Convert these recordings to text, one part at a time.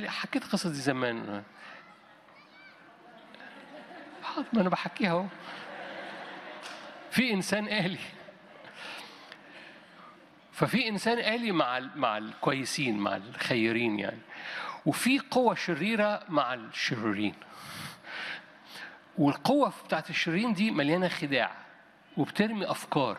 حكيت القصة دي زمان حاضر ما أنا بحكيها أهو في إنسان آلي ففي إنسان آلي مع ال- مع الكويسين مع الخيرين يعني وفي قوة شريرة مع الشريرين والقوة بتاعت الشريرين دي مليانة خداع وبترمي أفكار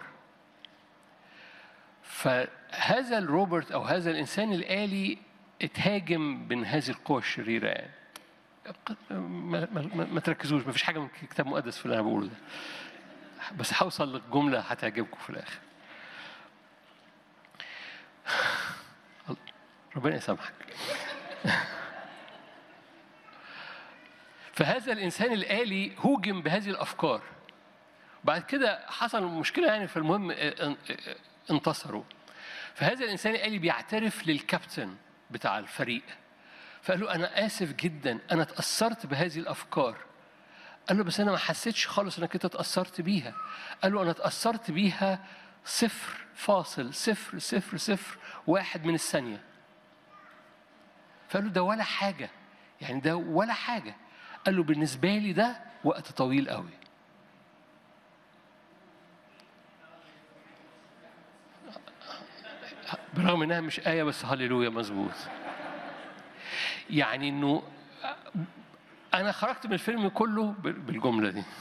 فهذا الروبرت أو هذا الإنسان الآلي اتهاجم من هذه القوة الشريرة يعني ما, ما, ما, ما تركزوش ما فيش حاجة من الكتاب المقدس في اللي أنا بقوله ده بس هوصل للجملة هتعجبكم في الآخر ربنا يسامحك فهذا الإنسان الآلي هوجم بهذه الأفكار بعد كده حصل مشكلة يعني فالمهم ان- انتصروا فهذا الإنسان الآلي بيعترف للكابتن بتاع الفريق فقال له أنا آسف جدا أنا اتأثرت بهذه الأفكار قال له بس أنا ما حسيتش خالص إنك أنت اتأثرت بيها قال له أنا اتأثرت بيها صفر فاصل صفر صفر صفر واحد من الثانية فقال له ده ولا حاجة يعني ده ولا حاجة قال له بالنسبة لي ده وقت طويل قوي برغم انها مش آية بس هللويا مظبوط يعني انه انا خرجت من الفيلم كله بالجملة دي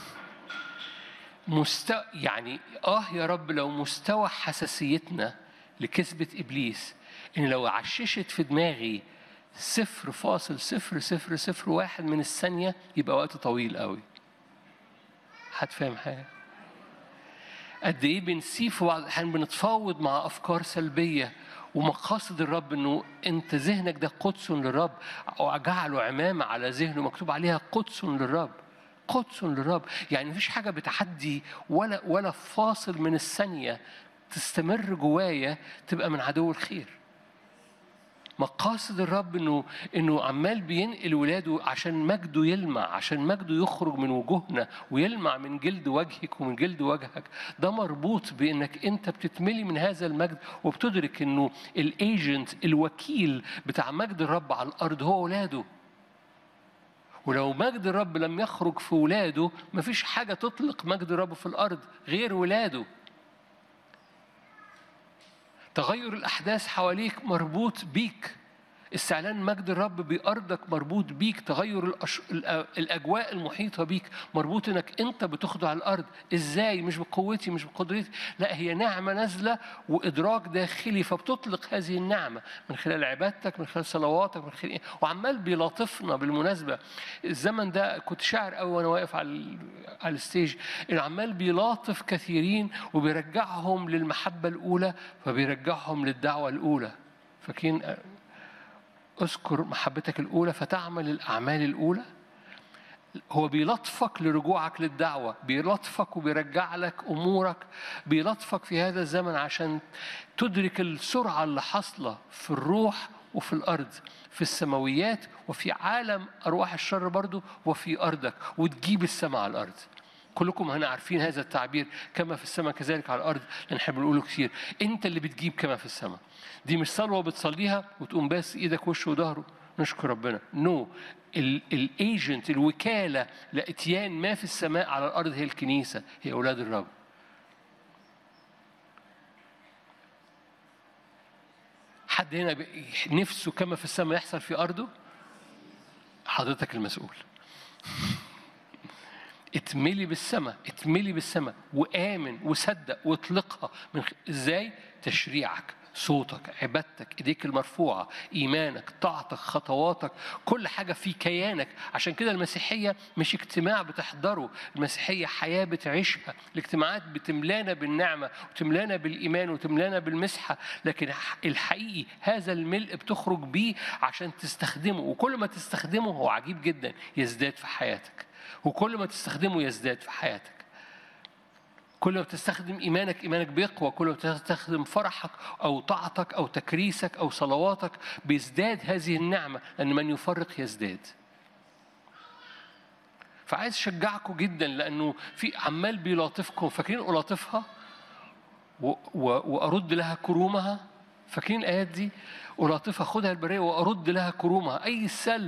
مستوى يعني اه يا رب لو مستوى حساسيتنا لكذبة ابليس ان لو عششت في دماغي صفر فاصل صفر صفر صفر واحد من الثانية يبقى وقت طويل قوي حد فاهم حاجة قد ايه بنسيب في بعض الاحيان بنتفاوض مع افكار سلبيه ومقاصد الرب انه انت ذهنك ده قدس للرب او جعله عمامه على ذهنه مكتوب عليها قدس للرب قدس للرب يعني مفيش حاجه بتعدي ولا ولا فاصل من الثانيه تستمر جوايا تبقى من عدو الخير مقاصد الرب انه انه عمال بينقل ولاده عشان مجده يلمع عشان مجده يخرج من وجوهنا ويلمع من جلد وجهك ومن جلد وجهك ده مربوط بانك انت بتتملي من هذا المجد وبتدرك انه الايجنت الوكيل بتاع مجد الرب على الارض هو ولاده ولو مجد الرب لم يخرج في ولاده مفيش حاجه تطلق مجد الرب في الارض غير ولاده تغير الأحداث حواليك مربوط بيك استعلان مجد الرب بأرضك مربوط بيك تغير الأش... الأ- الأجواء المحيطة بيك مربوط إنك أنت بتخضع الأرض إزاي مش بقوتي مش بقدرتي لا هي نعمة نازلة وإدراك داخلي فبتطلق هذه النعمة من خلال عبادتك من خلال صلواتك من خلال وعمال بيلاطفنا بالمناسبة الزمن ده كنت شاعر قوي وأنا واقف على ال... على الستيج إنه عمال بيلاطف كثيرين وبيرجعهم للمحبة الأولى فبيرجعهم للدعوة الأولى فاكرين اذكر محبتك الأولى فتعمل الأعمال الأولى هو بيلطفك لرجوعك للدعوة بيلطفك وبيرجع لك أمورك بيلطفك في هذا الزمن عشان تدرك السرعة اللي حاصلة في الروح وفي الأرض في السماويات وفي عالم أرواح الشر برضو وفي أرضك وتجيب السماء على الأرض كلكم هنا عارفين هذا التعبير كما في السماء كذلك على الارض لان احنا بنقوله كتير انت اللي بتجيب كما في السماء دي مش صلوه بتصليها وتقوم باس ايدك وشه وظهره نشكر ربنا نو no. الايجنت الوكاله لاتيان ما في السماء على الارض هي الكنيسه هي اولاد الرب حد هنا ب- نفسه كما في السماء يحصل في ارضه حضرتك المسؤول اتملي بالسماء اتملي بالسماء وآمن وصدق واطلقها من خ... ازاي تشريعك صوتك عبادتك ايديك المرفوعه ايمانك طاعتك خطواتك كل حاجه في كيانك عشان كده المسيحيه مش اجتماع بتحضره المسيحيه حياه بتعيشها الاجتماعات بتملانا بالنعمه وتملانا بالايمان وتملانا بالمسحه لكن الحقيقي هذا الملء بتخرج بيه عشان تستخدمه وكل ما تستخدمه هو عجيب جدا يزداد في حياتك وكل ما تستخدمه يزداد في حياتك كل ما تستخدم ايمانك ايمانك بيقوى كل ما تستخدم فرحك او طاعتك او تكريسك او صلواتك بيزداد هذه النعمه لان من يفرق يزداد فعايز اشجعكم جدا لانه في عمال بيلاطفكم فاكرين الاطفها و- و- وارد لها كرومها فاكرين الآيات دي؟ ولاطفة خدها البرية وأرد لها كرومها أي سلب